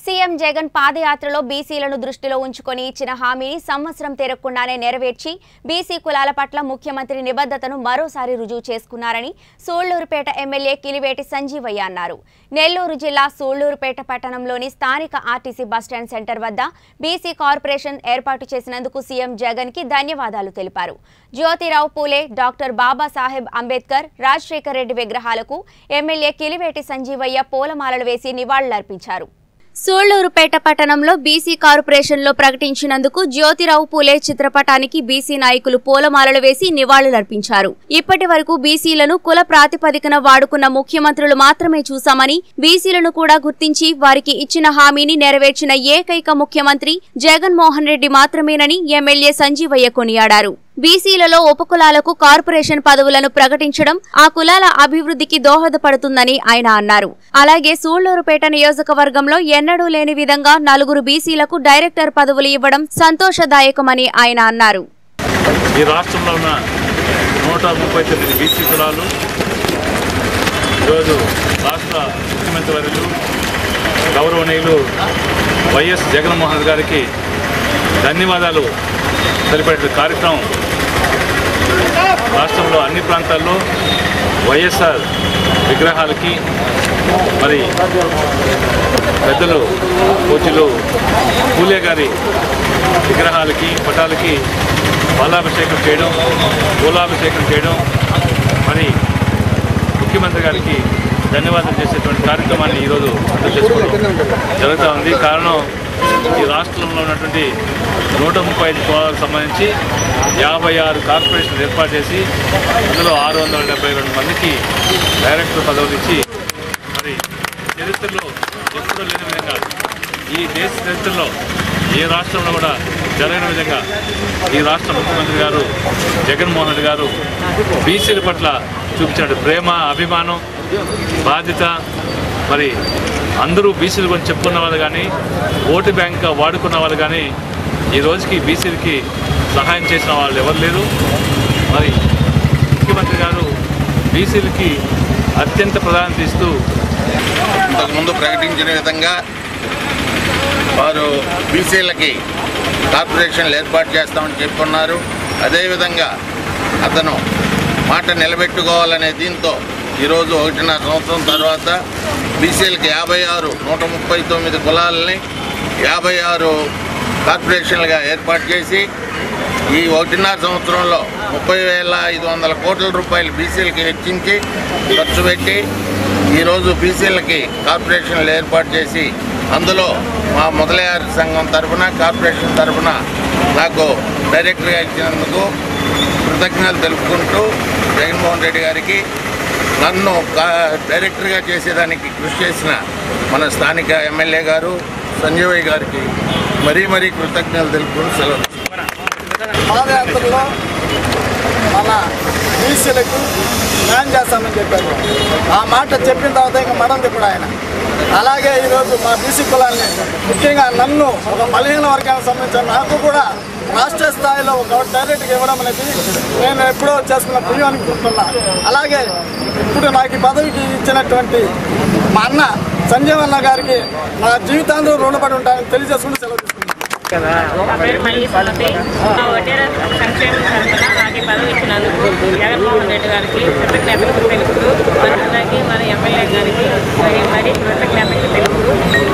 CM Jagan పాదయాత్రలో బీసీలను దృష్టిలో ఉంచుకొని ఇచ్చిన హామీని సంవత్సరం తిరగకుండానే నెరవేర్చి బీసీ కులాల పట్ల ముఖ్యమంత్రి నిబద్ధతను మరోసారి రుజువు చేసుకున్నారని సూళ్లూరుపేట ఎమ్మెల్యే కిలివేటి సంజీవయ్య అన్నారు నెల్లూరు జిల్లా సూళ్లూరుపేట పట్టణంలోని స్థానిక ఆర్టీసీ బస్టాండ్ సెంటర్ వద్ద బీసీ కార్పొరేషన్ ఏర్పాటు చేసినందుకు సీఎం జగన్ కి ధన్యవాదాలు తెలిపారు జ్యోతిరావు పూలే డాక్టర్ బాబాసాహెబ్ అంబేద్కర్ రాజశేఖర్ రెడ్డి విగ్రహాలకు ఎమ్మెల్యే కిలివేటి సంజీవయ్య పూలమాలలు వేసి నివాళులర్పించారు సూళ్లూరుపేట పట్టణంలో బీసీ కార్పొరేషన్లో ప్రకటించినందుకు జ్యోతిరావు పూలే చిత్రపటానికి బీసీ నాయకులు పూలమాలలు వేసి నివాళులర్పించారు ఇప్పటి వరకు బీసీలను కుల ప్రాతిపదికన వాడుకున్న ముఖ్యమంత్రులు మాత్రమే చూశామని బీసీలను కూడా గుర్తించి వారికి ఇచ్చిన హామీని నెరవేర్చిన ఏకైక ముఖ్యమంత్రి జగన్మోహన్ రెడ్డి మాత్రమేనని ఎమ్మెల్యే సంజీవయ్య కొనియాడారు బీసీలలో ఉపకులాలకు కార్పొరేషన్ పదవులను ప్రకటించడం ఆ కులాల అభివృద్ధికి దోహదపడుతుందని ఆయన అన్నారు అలాగే సూళ్లూరుపేట నియోజకవర్గంలో ఎన్నడూ లేని విధంగా నలుగురు బీసీలకు డైరెక్టర్ పదవులు ఇవ్వడం సంతోషదాయకమని ఆయన అన్నారు ఈ రాష్ట్రంలో ఉన్న నూట ముప్పై తొమ్మిది బీసీ కులాలు ఈరోజు రాష్ట్ర ముఖ్యమంత్రి వర్యులు గౌరవనీయులు వైఎస్ జగన్మోహన్ రెడ్డి గారికి ధన్యవాదాలు తెలిపే కార్యక్రమం రాష్ట్రంలో అన్ని ప్రాంతాల్లో వైఎస్ఆర్ విగ్రహాలకి మరి పెద్దలు కోచిలు పూలే గారి విగ్రహాలకి పటాలకి పాలాభిషేకం చేయడం పూలాభిషేకం చేయడం మరి ముఖ్యమంత్రి గారికి ధన్యవాదాలు చేసేటువంటి కార్యక్రమాన్ని ఈరోజు అమలు చేసుకోవడం జరుగుతూ ఉంది కారణం ఈ రాష్ట్రంలో ఉన్నటువంటి నూట ముప్పై ఐదు కులాలకు సంబంధించి యాభై ఆరు కార్పొరేషన్లు ఏర్పాటు చేసి అందులో ఆరు వందల డెబ్బై రెండు మందికి డైరెక్టర్ పదవులు ఇచ్చి మరి చరిత్రలో ఎప్పుడూ లేని విధంగా ఈ దేశ చరిత్రలో ఏ రాష్ట్రంలో కూడా జరగని విధంగా ఈ రాష్ట్ర ముఖ్యమంత్రి గారు జగన్మోహన్ రెడ్డి గారు బీసీల పట్ల చూపించిన ప్రేమ అభిమానం బాధ్యత మరి అందరూ బీసీల గురించి చెప్పుకున్న వాళ్ళు కానీ ఓటు బ్యాంక్గా వాడుకున్న వాళ్ళు కానీ ఈ రోజుకి బీసీలకి సహాయం చేసిన వాళ్ళు ఎవరు లేరు మరి ముఖ్యమంత్రి గారు బీసీలకి అత్యంత ప్రాధాన్యత ఇస్తూ ఇంతకుముందు ప్రకటించిన విధంగా వారు బీసీలకి కార్పొరేషన్లు ఏర్పాటు చేస్తామని చెప్పుకున్నారు అదేవిధంగా అతను మాట నిలబెట్టుకోవాలనే దీంతో ఈరోజు ఒకటిన్నర సంవత్సరం తర్వాత బీసీలకి యాభై ఆరు నూట ముప్పై తొమ్మిది కులాలని యాభై ఆరు కార్పొరేషన్లుగా ఏర్పాటు చేసి ఈ ఒకటిన్నర సంవత్సరంలో ముప్పై వేల ఐదు వందల కోట్ల రూపాయలు బీసీలకి వెచ్చించి ఖర్చు పెట్టి ఈరోజు బీసీలకి కార్పొరేషన్లు ఏర్పాటు చేసి అందులో మా మొదలయ్యారు సంఘం తరఫున కార్పొరేషన్ తరఫున నాకు డైరెక్టర్గా ఇచ్చినందుకు కృతజ్ఞతలు తెలుపుకుంటూ జగన్మోహన్ రెడ్డి గారికి నన్ను కా- డైరెక్టర్గా చేసేదానికి కృషి చేసిన మన స్థానిక ఎమ్మెల్యే గారు సంజయ్ గారికి మరీ మరీ కృతజ్ఞతలు తెలుపుకుంటూ సెలవు పాదయాత్రలో మన బీసీలకు న్యాయం చేస్తామని చెప్పారు ఆ మాట చెప్పిన తర్వాత ఇంకా మడం తిప్పుడు ఆయన అలాగే ఈరోజు మా బీసీ కులాన్ని ముఖ్యంగా నన్ను ఒక బలహీన వర్గానికి సంబంధించిన నాకు కూడా రాష్ట్ర స్థాయిలో ఒక డైరెక్ట్గా ఇవ్వడం అనేది నేను ఎప్పుడో చేసుకున్న పుణ్యం అనుకుంటున్నా అలాగే ఇప్పుడు నాకు ఈ పదవికి ఇచ్చినటువంటి మా అన్న సంజీవ్ అన్న గారికి నా జీవితాంతం రుణపడి ఉంటానని తెలియజేసుకుంటూ సెలవు తీసుకుంటాను నా పేరు మల్లి సుమతి మా వడ్డేర సంక్షేమ తరఫున నాకు ఈ పదవి ఇచ్చినందుకు జగన్మోహన్ రెడ్డి గారికి కృతజ్ఞతలు తెలుపుతూ మంత్రులకి మన ఎమ్మెల్యే గారికి మరి మరీ కృతజ్ఞతలు తెలుపుతూ